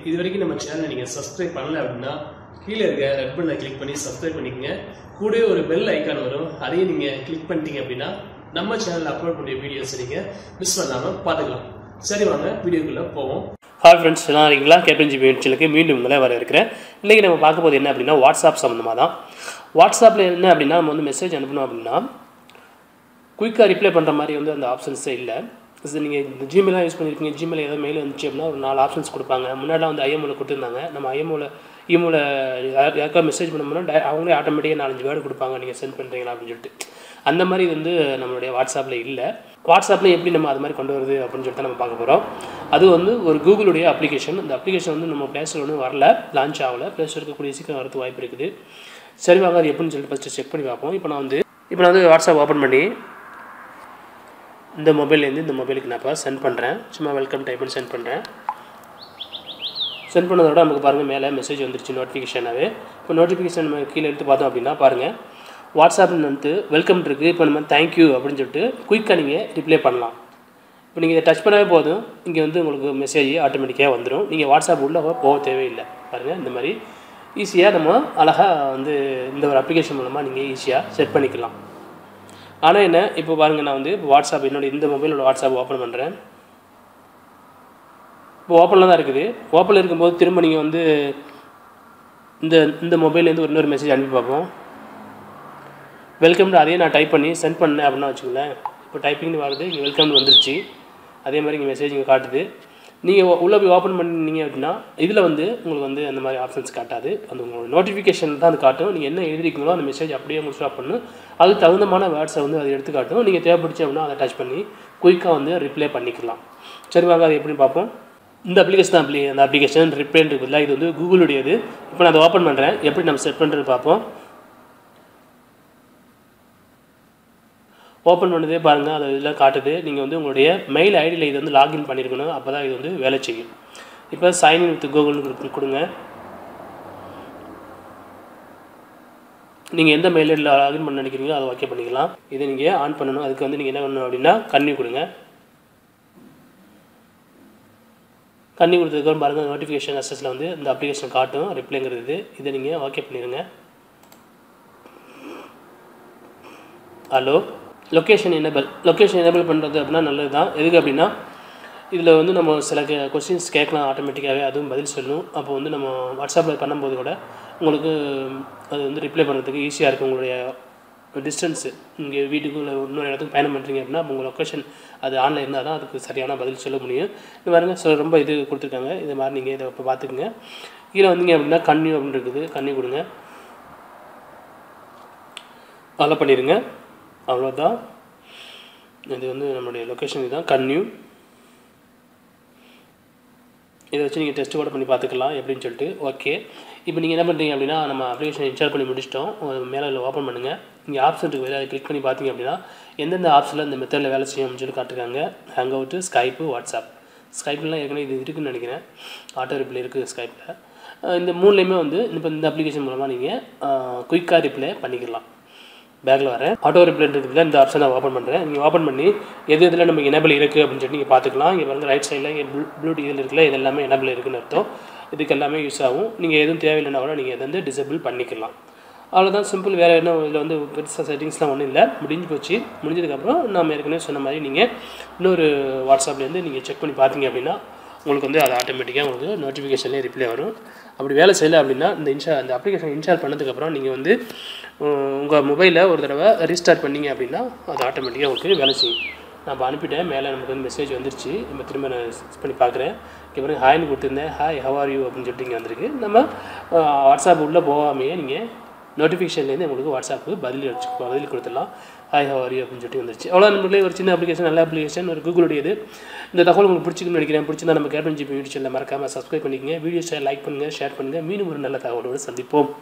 இது வரைக்கும் நம்ம சேனலை நீங்கள் சப்ஸ்கிரைப் பண்ணல அப்படின்னா கீழே இருக்க ரெட் பட்டனை கிளிக் பண்ணி சப்ஸ்கிரைப் பண்ணிக்கங்க கூடவே ஒரு பெல் ஐக்கான் வரும் அதையும் நீங்கள் கிளிக் பண்ணிட்டீங்க அப்படின்னா நம்ம சேனலில் அப்லோட் பண்ணிய வீடியோஸ் நீங்கள் மிஸ் பண்ணாமல் பார்த்துக்கலாம் சரி வாங்க வீடியோக்குள்ளே போவோம் ஹாய் ஃப்ரெண்ட்ஸ் நல்லா இருக்கீங்களா கேப்டன் ஜிபி சேனலுக்கு மீண்டும் உங்களை வர இருக்கிறேன் இன்றைக்கி நம்ம பார்க்க போது என்ன அப்படின்னா வாட்ஸ்அப் சம்மந்தமாக தான் வாட்ஸ்அப்பில் என்ன அப்படின்னா நம்ம வந்து மெசேஜ் அனுப்பணும் அப்படின்னா குயிக்காக ரிப்ளை பண்ணுற மாதிரி வந்து அந்த ஆப்ஷன்ஸே இல்லை இது நீங்கள் இந்த ஜிமெயிலாக யூஸ் பண்ணியிருக்கீங்க ஜிமெயில் ஏதாவது மெயில் வந்துச்சு அப்படின்னா ஒரு நாலு ஆப்ஷன்ஸ் கொடுப்பாங்க முன்னாடிலாம் வந்து ஐஎம்ஓவில் கொடுத்துருந்தாங்க நம்ம ஐஎம்ஓவில் இஎம்ஓவில் யாருக்கா மெசேஜ் பண்ணோம்னா டை அவங்களே ஆட்டோமேட்டிக்காக நாலஞ்சு வேர்டு கொடுப்பாங்க நீங்கள் சென்ட் பண்ணுறீங்களா அப்படின்னு சொல்லிட்டு அந்த மாதிரி இது வந்து நம்மளுடைய வாட்ஸ்அப்பில் இல்லை வாட்ஸ்அப்பில் எப்படி நம்ம அது மாதிரி கொண்டு வருது அப்படின்னு சொல்லிட்டு தான் நம்ம பார்க்க போகிறோம் அது வந்து ஒரு கூகுளுடைய அப்ளிகேஷன் இந்த அப்ளிகேஷன் வந்து நம்ம ப்ளே ஸ்டோர் ஒன்றும் வரல லான்ச் ஆகலை ப்ளே ஸ்டோருக்கு கூடிய சீக்கிரம் வரது வாய்ப்பு இருக்குது சரி வாங்க அது எப்படின்னு சொல்லிட்டு ஃபஸ்ட்டு செக் பண்ணி பார்ப்போம் இப்போ நான் வந்து இப்போ நான் வந்து வாட்ஸ்அப் ஓப்பன் பண்ணி இந்த மொபைல்லேருந்து இந்த மொபைலுக்கு நான் இப்போ சென்ட் பண்ணுறேன் சும்மா வெல்கம் டைப் பண்ணி சென்ட் பண்ணுறேன் சென்ட் பண்ணதோட நமக்கு பாருங்கள் மேலே மெசேஜ் வந்துருச்சு நோட்டிஃபிகேஷனாகவே இப்போ நோட்டிஃபிகேஷன் நம்ம கீழே எடுத்து பார்த்தோம் அப்படின்னா பாருங்கள் வாட்ஸ்அப்னு வந்து வெல்கம் இருக்குது இப்போ நம்ம தேங்க்யூ அப்படின்னு சொல்லிட்டு குயிக்காக நீங்கள் ரிப்ளை பண்ணலாம் இப்போ நீங்கள் இதை டச் பண்ணவே போதும் இங்கே வந்து உங்களுக்கு மெசேஜ் ஆட்டோமேட்டிக்காக வந்துடும் நீங்கள் வாட்ஸ்அப் உள்ளே போக தேவையில்லை பாருங்கள் இந்த மாதிரி ஈஸியாக நம்ம அழகாக வந்து இந்த ஒரு அப்ளிகேஷன் மூலமாக நீங்கள் ஈஸியாக செட் பண்ணிக்கலாம் ஆனால் என்ன இப்போ பாருங்கள் நான் வந்து இப்போ வாட்ஸ்அப் என்னோட இந்த மொபைலோட வாட்ஸ்அப் ஓப்பன் பண்ணுறேன் இப்போ ஓப்பனில் தான் இருக்குது ஓப்பனில் இருக்கும்போது திரும்ப நீங்கள் வந்து இந்த இந்த மொபைல்லேருந்து ஒரு இன்னொரு மெசேஜ் அனுப்பி பார்ப்போம் வெல்கம்னு அதையே நான் டைப் பண்ணி சென்ட் பண்ணேன் அப்படின்னா வச்சுக்கோங்களேன் இப்போ டைப்பிங்னு வருது இங்கே வெல்கம்னு வந்துருச்சு அதே மாதிரி இங்கே மெசேஜ் இங்கே காட்டுது நீங்கள் உள்ளே போய் ஓப்பன் பண்ணீங்க அப்படின்னா இதில் வந்து உங்களுக்கு வந்து அந்த மாதிரி ஆப்ஷன்ஸ் காட்டாது அந்த உங்களோட நோட்டிஃபிகேஷன் தான் அது காட்டும் நீங்கள் என்ன எழுதிருக்கீங்களோ அந்த மெசேஜ் அப்படியே உங்களுக்கு ஸ்டாப் பண்ணும் அதுக்கு தகுந்தமான வேர்ட்ஸை வந்து அதை எடுத்து காட்டும் நீங்கள் தேவைப்படுச்சு அப்படின்னா அதை டச் பண்ணி குயிக்காக வந்து ரிப்ளை பண்ணிக்கலாம் சரி வாங்க அது எப்படின்னு பார்ப்போம் இந்த அப்ளிகேஷன் தான் அப்ளி அந்த அப்ளிகேஷன் ரிப்ளைன் இருக்குல்ல இது வந்து கூகுளுடையது இப்போ நான் அதை ஓப்பன் பண்ணுறேன் எப்படி நம்ம செட் பண்ணுறது பார்ப்போம் ஓப்பன் பண்ணதே பாருங்கள் அது இதெல்லாம் காட்டுது நீங்கள் வந்து உங்களுடைய மெயில் ஐடியில் இது வந்து லாகின் பண்ணியிருக்கணும் அப்போ தான் இது வந்து வேலை செய்யும் இப்போ சைன்இன் வித் கூகுள்னு கொடுங்க நீங்கள் எந்த மெயில் ஐடியில் லாகின் பண்ண நினைக்கிறீங்களோ அதை ஓகே பண்ணிக்கலாம் இதை நீங்கள் ஆன் பண்ணணும் அதுக்கு வந்து நீங்கள் என்ன பண்ணணும் அப்படின்னா கண்ணி கொடுங்க கண்ணி கொடுத்ததுக்கப்புறம் பாருங்கள் நோட்டிஃபிகேஷன் அசஸில் வந்து இந்த அப்ளிகேஷன் காட்டும் ரிப்ளைங்கிறது இதை நீங்கள் ஓகே பண்ணிடுங்க hello location enable location enable பண்ணுறது அப்படின்னா நல்லது தான் எதுக்கு அப்படின்னா இதில் வந்து நம்ம சில கொஸ்டின்ஸ் கேட்கலாம் ஆட்டோமேட்டிக்காகவே அதுவும் பதில் சொல்லணும் அப்போ வந்து நம்ம வாட்ஸ்அப்பில் பண்ணும்போது கூட உங்களுக்கு அது வந்து ரிப்ளை பண்ணுறதுக்கு ஈஸியாக இருக்கும் உங்களுடைய டிஸ்டன்ஸு இங்கே வீட்டுக்குள்ளே இன்னொரு இடத்துக்கு பயணம் பண்ணுறீங்க அப்படின்னா உங்கள் லொக்கேஷன் அது ஆனில் இருந்தால் தான் அதுக்கு சரியான பதில் சொல்ல முடியும் இது பாருங்க ஸோ ரொம்ப இது கொடுத்துருக்காங்க இது மாதிரி நீங்கள் இதை இப்போ பார்த்துக்குங்க கீழே வந்தீங்க அப்படின்னா கண்ணி அப்படின்னு இருக்குது கண்ணி கொடுங்க அதெல்லாம் பண்ணிடுங்க அவ்வளோதான் இது வந்து நம்மளுடைய லொக்கேஷன் இதுதான் கன்யூ இதை வச்சு நீங்கள் டெஸ்ட் கூட பண்ணி பார்த்துக்கலாம் எப்படின்னு சொல்லிட்டு ஓகே இப்போ நீங்கள் என்ன பண்ணுறீங்க அப்படின்னா நம்ம அப்ளிகேஷன் இன்ஸ்டால் பண்ணி முடிச்சிட்டோம் மேலே ஓப்பன் பண்ணுங்கள் இங்கே ஆப்ஷன் இருக்குது அதை கிளிக் பண்ணி பார்த்தீங்க அப்படின்னா எந்தெந்த ஆப்ஷனில் இந்த மெத்தடில் வேலை செய்யும் அப்படின்னு சொல்லி காட்டுறாங்க ஹேங் அவுட்டு ஸ்கைப்பு வாட்ஸ்அப் ஸ்கைப்லாம் ஏற்கனவே இது இருக்குதுன்னு நினைக்கிறேன் ஆட்டோ ரிப்ளை இருக்குது ஸ்கைப்பில் இந்த மூணுலேயுமே வந்து இப்போ இந்த அப்ளிகேஷன் மூலமாக நீங்கள் குயிக்காக ரிப்ளை பண்ணிக்கலாம் பேக்கில் வரேன் ஆட்டோ ரிப்ளைன் இருக்குதுல இந்த ஆப்ஷன் நான் ஓப்பன் பண்ணுறேன் நீங்கள் ஓப்பன் பண்ணி எது இதில் நமக்கு எனபிள் இருக்குது அப்படின்னு சொல்லி நீங்கள் பார்த்துக்கலாம் இங்கே வந்து ரைட் சைடில் இங்கே ப்ளூ ப்ளூ இதில் இருக்குல்ல இது எல்லாமே எனபிள் இருக்குன்னு அர்த்தம் இதுக்கு எல்லாமே யூஸ் ஆகும் நீங்கள் எதுவும் தேவையில்லைன்னா கூட நீங்கள் இதை வந்து டிசபிள் பண்ணிக்கலாம் அவ்வளோதான் சிம்பிள் வேறு என்ன இதில் வந்து பெருசாக செட்டிங்ஸ்லாம் ஒன்றும் இல்லை முடிஞ்சு போச்சு முடிஞ்சதுக்கப்புறம் நம்ம ஏற்கனவே சொன்ன மாதிரி நீங்கள் இன்னொரு வாட்ஸ்அப்லேருந்து நீங்கள் செக் பண்ணி பார்த்தீங்க அப்படின்னா உங்களுக்கு வந்து அது ஆட்டோமேட்டிக்காக உங்களுக்கு நோட்டிஃபிகேஷன்லேயே ரிப்ளை வரும் அப்படி வேலை செய்யலை அப்படின்னா இந்த இன்ஸ்டா அந்த அப்ளிகேஷன் இன்ஸ்டால் பண்ணதுக்கப்புறம் நீங்கள் வந்து உங்கள் மொபைலில் ஒரு தடவை ரீஸ்டார்ட் பண்ணிங்க அப்படின்னா அது ஆட்டோமேட்டிக்காக உங்களுக்கு வேலை செய்யும் நான் இப்போ அனுப்பிட்டேன் மேலே நமக்கு வந்து மெசேஜ் வந்துருச்சு நம்ம திரும்ப நான் செக் பண்ணி பார்க்குறேன் இங்கே பாருங்க ஹாய்னு கொடுத்துருந்தேன் ஹாய் ஹவ் ஆர் யூ அப்படின்னு சொல்லிட்டு இங்கே வந்திருக்கு நம்ம வாட்ஸ்அப் உள்ளே போகாமையே நீங்கள் நோட்டிஃபிகேஷன்லேருந்து உங்களுக்கு வாட்ஸ்அப்பு பதில் வச்சு பதில் கொடுத்துடலாம் ஹாய் ஹவ் ஆர் யூ அப்படின்னு சொல்லிட்டு வந்துருச்சு அவ்வளோ நம்மளே ஒரு சின்ன அப்ளிகேஷன் நல்ல அப்ளிகேஷன் ஒரு கூகுளுடையது இந்த தகவல் உங்களுக்கு பிடிச்சிக்கணும்னு நினைக்கிறேன் பிடிச்சிருந்தா நம்ம கேப்டன் ஜிபி யூடியூப் சேனலில் மறக்காமல் சப்ஸ்கிரைப் பண்ணிக்கங்க வீடியோஸை லைக் பண்ணுங்கள் ஷேர் பண்ணுங்கள் மீண்டும் ஒரு நல்ல தகவலோடு சந்திப்போம்